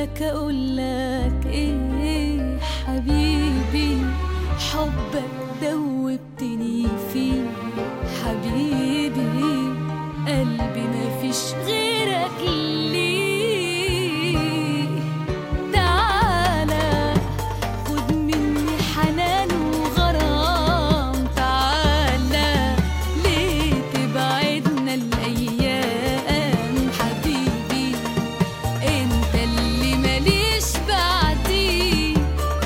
لك اقول لك ايه حبيبي حبك دوبتني فيه حبيبي قلبي مفيش غيرك ليه تعالى خد مني حنان وغرام تعالى ليه تبعدنا الايام حبيبي انت اللي ماليش بعديه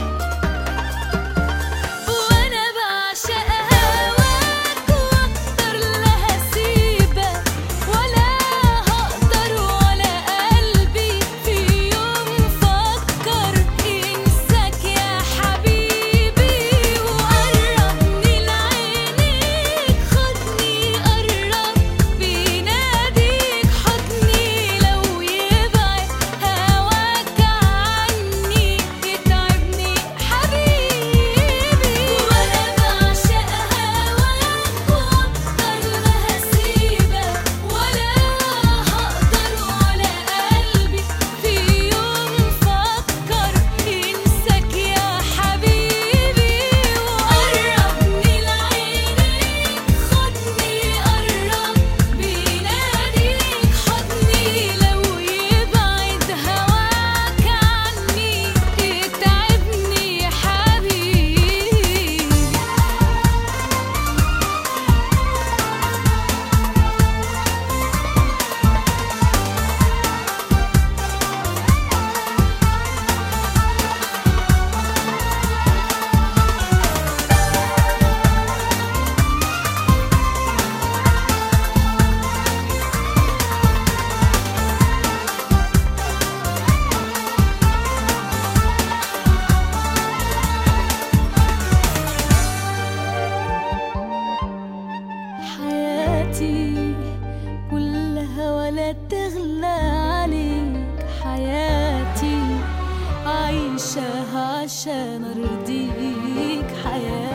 وانا بعشق هواك واكتر لا هسيبك ولا هقدر ولا قلبي في يوم فكر ينساك يا حبيبي وقربني لعينيك خدني قرب بيناديك حضني لو يبعد هواك عني يتعبني حبيبي وانا بعشق هواك واكتر ما هسيبك ولا هقدر ولا قلبي في يوم فكر ينساك يا حبيبي وقربني لعينيك خدني قرب بيناديك حضني لو يبعد هواك عني يتعبني حبيبي حياتي كلها ولا تغلى عليك حياتي عايشة عشان أرضيك حياتي